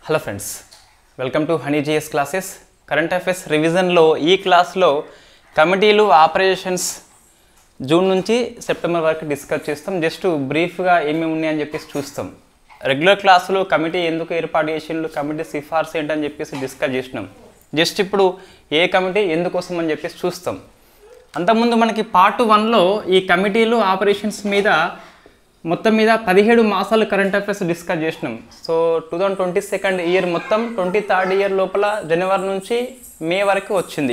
hello friends welcome to Honey GS classes current affairs రివిజన్లో ఈ క్లాస్లో కమిటీలు ఆపరేషన్స్ జూన్ నుంచి సెప్టెంబర్ వరకు డిస్కస్ చేస్తాం జస్ట్ బ్రీఫ్గా ఏమేమి ఉన్నాయని చెప్పేసి చూస్తాం రెగ్యులర్ క్లాసులో కమిటీ ఎందుకు ఏర్పాటు చేసిండు కమిటీ సిఫార్సు ఏంటని చెప్పేసి డిస్కస్ చేసినాం జస్ట్ ఇప్పుడు ఏ కమిటీ ఎందుకోసం అని చెప్పేసి చూస్తాం అంతకుముందు మనకి పార్ట్ వన్లో ఈ కమిటీలు ఆపరేషన్స్ మీద మొత్తం మీద పదిహేడు మాసాలు కరెంట్ అఫైర్స్ డిస్కస్ చేసినాం so two thousand twenty second year మొత్తం ట్వంటీ థర్డ్ ఇయర్ లోపల జనవరి నుంచి మే వరకు వచ్చింది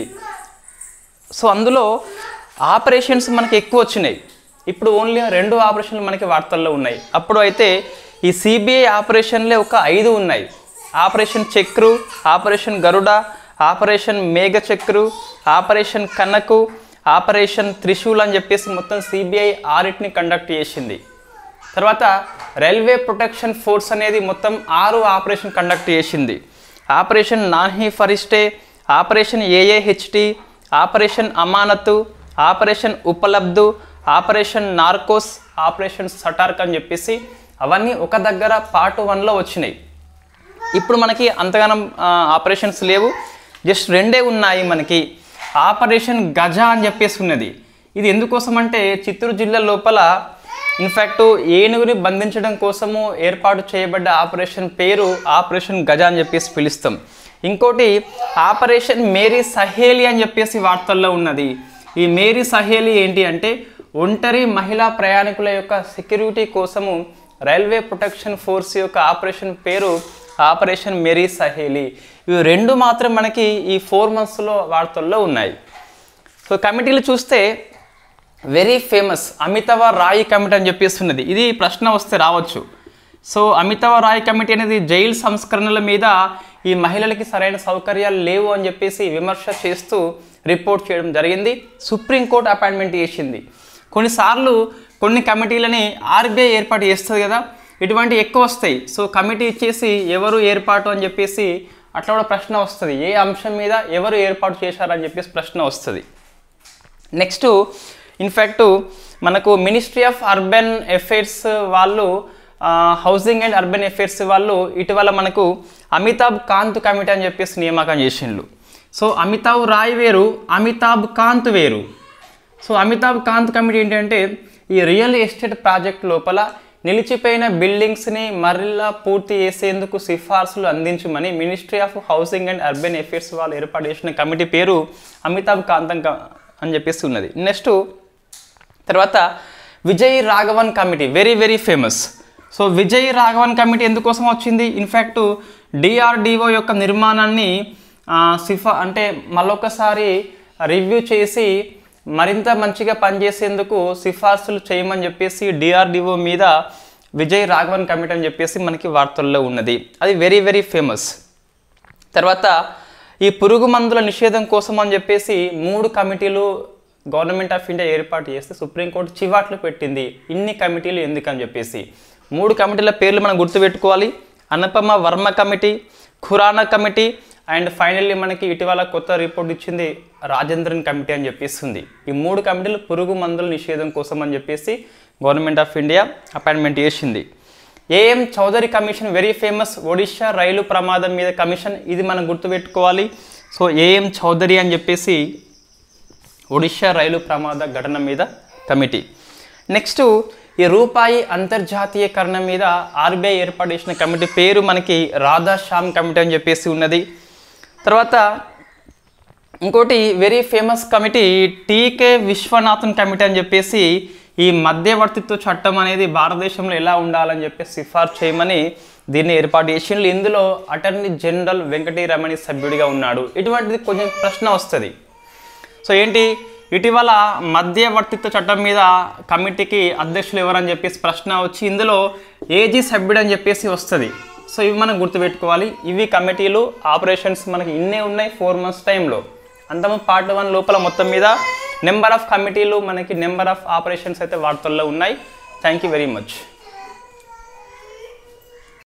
సో అందులో ఆపరేషన్స్ మనకి ఎక్కువ వచ్చినాయి ఇప్పుడు ఓన్లీ రెండు ఆపరేషన్లు మనకి వార్తల్లో ఉన్నాయి అప్పుడు అయితే ఈ సిబిఐ ఆపరేషన్లే ఒక ఐదు ఉన్నాయి operation Chakra operation Garuda operation Megh Chakra operation Kanak operation Trishul అని చెప్పేసి మొత్తం సిబిఐ ఆడిట్ని కండక్ట్ చేసింది తర్వాత రైల్వే ప్రొటెక్షన్ ఫోర్స్ అనేది మొత్తం ఆరు ఆపరేషన్ కండక్ట్ చేసింది operation Nanhe Farishte operation AAHT operation Amanat operation Uplabdh operation Narcos operation Satark అని చెప్పేసి అవన్నీ ఒక దగ్గర పార్ట్ వన్లో వచ్చినాయి ఇప్పుడు మనకి అంతగానం ఆ, ఆపరేషన్స్ లేవు జస్ట్ రెండే ఉన్నాయి మనకి ఆపరేషన్ గజ అని చెప్పేసి ఉన్నది ఇది ఎందుకోసం అంటే చిత్తూరు జిల్లా లోపల ఇన్ఫ్యాక్ట్ ఏనుగుని బంధించడం కోసము ఏర్పాటు చేయబడ్డ ఆపరేషన్ పేరు ఆపరేషన్ గజ అని చెప్పేసి పిలుస్తాం ఇంకోటి ఆపరేషన్ మేరీ సహేలి అని చెప్పేసి వార్తల్లో ఉన్నది ఈ మేరీ సహేలి ఏంటి అంటే ఒంటరి మహిళా ప్రయాణికుల యొక్క సెక్యూరిటీ కోసము రైల్వే ప్రొటెక్షన్ ఫోర్స్ యొక్క ఆపరేషన్ పేరు ఆపరేషన్ మెరీ సహేలి ఇవి రెండు మాత్రం మనకి ఈ ఫోర్ మంత్స్లో వార్తల్లో ఉన్నాయి సో కమిటీలు చూస్తే వెరీ ఫేమస్ అమితవ రాయి కమిటీ అని చెప్పేస్తున్నది ఇది ప్రశ్న వస్తే రావచ్చు సో అమితవ రాయ్ కమిటీ అనేది జైలు సంస్కరణల మీద ఈ మహిళలకి సరైన సౌకర్యాలు లేవు అని చెప్పేసి విమర్శ చేస్తూ రిపోర్ట్ చేయడం జరిగింది సుప్రీంకోర్టు అపాయింట్మెంట్ చేసింది కొన్నిసార్లు కొన్ని కమిటీలని ఆర్బీఐ ఏర్పాటు చేస్తుంది కదా ఇటువంటి ఎక్కువ వస్తాయి సో కమిటీ ఇచ్చేసి ఎవరు ఏర్పాటు అని చెప్పేసి అట్లా కూడా ప్రశ్న వస్తుంది ఏ అంశం మీద ఎవరు ఏర్పాటు చేశారని చెప్పేసి ప్రశ్న వస్తుంది నెక్స్ట్ ఇన్ఫ్యాక్ట్ మనకు మినిస్ట్రీ ఆఫ్ అర్బన్ అఫైర్స్ వాళ్ళు హౌసింగ్ అండ్ అర్బన్ అఫైర్స్ వాళ్ళు ఇటీవల మనకు అమితాబ్ కాంత్ కమిటీ అని చెప్పేసి నియామకం చేసిండ్రు సో అమితాబ్ రాయ్ వేరు అమితాబ్ కాంత్ వేరు సో అమితాబ్ కాంత్ కమిటీ ఏంటంటే ఈ రియల్ ఎస్టేట్ ప్రాజెక్ట్ లోపల నిలిచిపోయిన బిల్డింగ్స్ని మరలా పూర్తి చేసేందుకు సిఫార్సులు అందించమని ministry of housing and urban affairs వాళ్ళు ఏర్పాటు చేసిన కమిటీ పేరు అమితాబ్ కాంతం క- అని చెప్పేసి ఉన్నది నెక్స్ట్ తర్వాత Vijay Raghavan committee very very famous so Vijay Raghavan committee ఎందుకోసం వచ్చింది ఇన్ఫ్యాక్ట్ డిఆర్డిఓ యొక్క నిర్మాణాన్ని ఆ, సిఫా అంటే మళ్ళొకసారి రివ్యూ చేసి మరింత మంచిగా పనిచేసేందుకు సిఫార్సులు చేయమని చెప్పేసి డిఆర్డిఓ మీద విజయ్ రాఘవన్ కమిటీ అని చెప్పేసి మనకి వార్తల్లో ఉన్నది అది వెరీ వెరీ ఫేమస్ తర్వాత ఈ పురుగు మందుల నిషేధం కోసం అని చెప్పేసి మూడు కమిటీలు గవర్నమెంట్ ఆఫ్ ఇండియా ఏర్పాటు చేస్తే సుప్రీంకోర్టు చివాట్లు పెట్టింది ఇన్ని కమిటీలు ఎందుకని చెప్పేసి మూడు కమిటీల పేర్లు మనం గుర్తుపెట్టుకోవాలి Anupama Varma committee Khurana committee and finally మనకి ఇటీవల కొత్త రిపోర్ట్ ఇచ్చింది రాజేంద్రన్ కమిటీ అని చెప్పేస్తుంది ఈ మూడు కమిటీలు పురుగు మందుల నిషేధం కోసం అని చెప్పేసి గవర్నమెంట్ ఆఫ్ ఇండియా అపాయింట్మెంట్ చేసింది AM Chaudhary commission very famous Odisha rail ప్రమాదం మీద కమిషన్ ఇది మనం గుర్తుపెట్టుకోవాలి సో ఏఎం చౌదరి అని చెప్పేసి ఒడిషా రైలు ప్రమాద ఘటన మీద కమిటీ నెక్స్ట్ ఈ రూపాయి అంతర్జాతీయకరణ మీద ఆర్బీఐ ఏర్పాటు చేసిన కమిటీ పేరు మనకి రాధా శ్యామ్ కమిటీ అని చెప్పేసి ఉన్నది తర్వాత ఇంకోటి very famous committee TK Viswanathan committee అని చెప్పేసి ఈ మధ్యవర్తిత్వ చట్టం అనేది భారతదేశంలో ఎలా ఉండాలని చెప్పేసి సిఫార్సు చేయమని దీన్ని ఏర్పాటు చేసిండ్రు ఇందులో అటర్నీ జనరల్ వెంకటీ రమణి సభ్యుడిగా ఉన్నాడు ఇటువంటిది కొంచెం ప్రశ్న వస్తుంది సో ఏంటి ఇటీవల మధ్యవర్తిత్వ చట్టం మీద కమిటీకి అధ్యక్షులు ఎవరని చెప్పేసి ప్రశ్న వచ్చి ఇందులో ఏజీ సభ్యుడు అని చెప్పేసి వస్తుంది సో ఇవి మనం గుర్తుపెట్టుకోవాలి ఇవి కమిటీలు ఆపరేషన్స్ మనకి ఇన్నే ఉన్నాయి ఫోర్ మంత్స్ టైంలో అంతము పార్ట్ వన్ లోపల మొత్తం మీద నెంబర్ ఆఫ్ కమిటీలు మనకి నెంబర్ ఆఫ్ ఆపరేషన్స్ అయితే వార్తల్లో ఉన్నాయి థ్యాంక్ యూ వెరీ మచ్